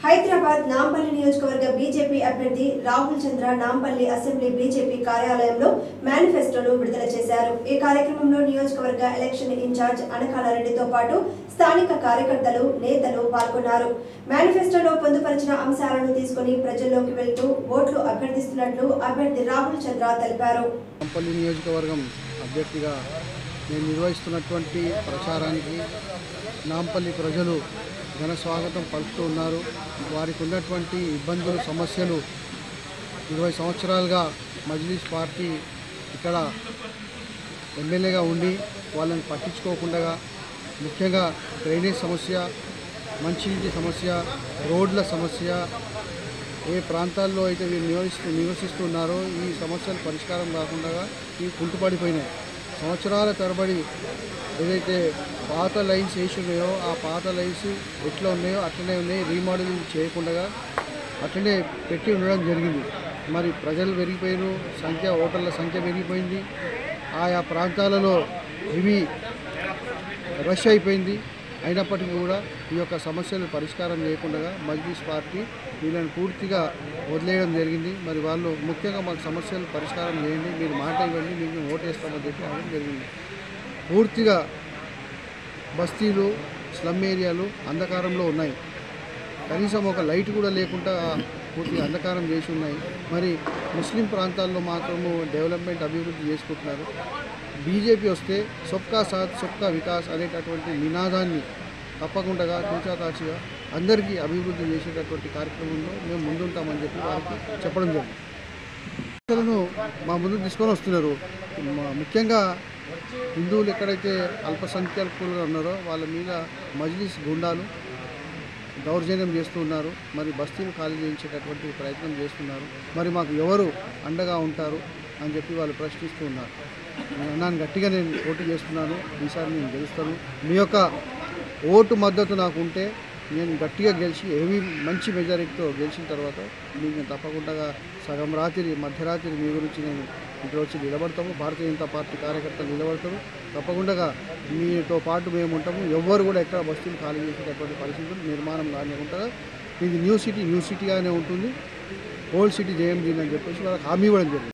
హైదరాబాద్ నాంపల్లి నియోజకవర్గ బీజేపీ అభ్యర్థి Rahul Chandra Nampally assembly BJP కార్యాలయంలో మేనిఫెస్టోను విడుదల చేశారు ఈ కార్యక్రమంలో నియోజకవర్గ ఎలక్షన్ ఇన్ఛార్జ్ అనకాల రెడ్డితో పాటు స్థానిక కార్యకర్తలు నేతలు పాల్గొన్నారు మేనిఫెస్టోలో పొందుపరిచిన అంశాలను తీసుకుని ప్రజల్లోకి వెళ్తూ ఓట్లు అభ్యర్థిస్తున్నట్లు అభ్యర్థి రాహుల్ చంద్ర తెలిపారు నాంపల్లి నియోజకవర్గం అభ్యర్థిగా నేను నిర్వహిస్తున్నటువంటి ప్రచారానికి నాంపల్లి ప్రజలు ఘన స్వాగతం పలుకుతూ ఉన్నారు వారికి ఉన్నటువంటి ఇబ్బందులు సమస్యలు ఇరవై సంవత్సరాలుగా మజ్లీస్ పార్టీ ఇక్కడ ఎమ్మెల్యేగా ఉండి వాళ్ళని పట్టించుకోకుండా ముఖ్యంగా డ్రైనేజ్ సమస్య మంచినీటి సమస్య రోడ్ల సమస్య ఏ ప్రాంతాల్లో అయితే వీరు నివసిస్తూ నివసిస్తున్నారో ఈ సమస్యలు పరిష్కారం కాకుండా ఇవి కుంటుపడిపోయినాయి సంవత్సరాల తరబడి ఏదైతే పాత లైన్స్ వేసి ఉన్నాయో ఆ పాత లైన్స్ ఎట్లా ఉన్నాయో అట్లనే ఉన్నాయి రీమోడలింగ్ చేయకుండా అట్లనే పెట్టి ఉండడం జరిగింది మరి ప్రజలు పెరిగిపోయిన సంఖ్య ఓటర్ల సంఖ్య పెరిగిపోయింది ఆయా ప్రాంతాలలో ఇవి రష్ అయిపోయింది అయినప్పటికీ కూడా ఈ యొక్క సమస్యలు పరిష్కారం చేయకుండా మజ్లీస్ పార్టీ వీళ్ళని పూర్తిగా వదిలేయడం జరిగింది మరి వాళ్ళు ముఖ్యంగా మాకు సమస్యలు పరిష్కారం చేయండి మీరు మాట ఇవ్వండి మీకు మేము ఓటేస్తామని చెప్పి అనడం జరిగింది పూర్తిగా బస్తీలు స్లమ్ ఏరియాలు అంధకారంలో ఉన్నాయి కనీసం ఒక లైట్ కూడా లేకుండా పూర్తిగా అంధకారం చేసి ఉన్నాయి మరి ముస్లిం ప్రాంతాల్లో మాత్రము డెవలప్మెంట్ అభివృద్ధి చేసుకుంటున్నారు బీజేపీ వస్తే సొక్కా సాత్ సొక్కా వికాస్ అనేటటువంటి నినాదాన్ని తప్పకుండా తూచాతాచిగా అందరికీ అభివృద్ధి చేసేటటువంటి కార్యక్రమంలో మేము ముందుంటామని చెప్పి వారికి చెప్పడం జరిగింది సమస్యలను మా ముందు తీసుకొని వస్తున్నారు మా- ముఖ్యంగా హిందువులు ఎక్కడైతే అల్పసంఖ్యాకులుగా ఉన్నారో వాళ్ళ మీద మజ్లిస్ గుండాలు దౌర్జన్యం చేస్తూ ఉన్నారు మరి బస్తీలు ఖాళీ చేయించేటటువంటి ప్రయత్నం చేస్తున్నారు మరి మాకు ఎవరు అండగా ఉంటారు అని చెప్పి వాళ్ళు ప్రశ్నిస్తూ ఉన్నారు నేను అన్నాను గట్టిగా నేను పోటీ చేస్తున్నాను ఈసారి నేను గెలుస్తాను మీ యొక్క ఓటు మద్దతు నాకు ఉంటే నేను గట్టిగా గెలిచి ఏమి మంచి మెజారిటీతో గెలిచిన తర్వాత మీకు నేను తప్పకుండా సగం రాత్రి మధ్యరాత్రి మీ గురించి నేను ఇక్కడ వచ్చి నిలబడతాము భారతీయ జనతా పార్టీ కార్యకర్తలు నిలబడతారు తప్పకుండా మీతో పాటు మేము ఉంటాము ఎవ్వరు కూడా ఎక్కడ బస్తీలు ఖాళీ చేసేటటువంటి పరిస్థితులు నిర్మాణం కానివ్వకుండా ఇది న్యూ సిటీ న్యూ సిటీగానే ఉంటుంది ఓల్డ్ సిటీ జేఎంజీ అని చెప్పేసి వాళ్ళకి హామీ ఇవ్వడం జరిగింది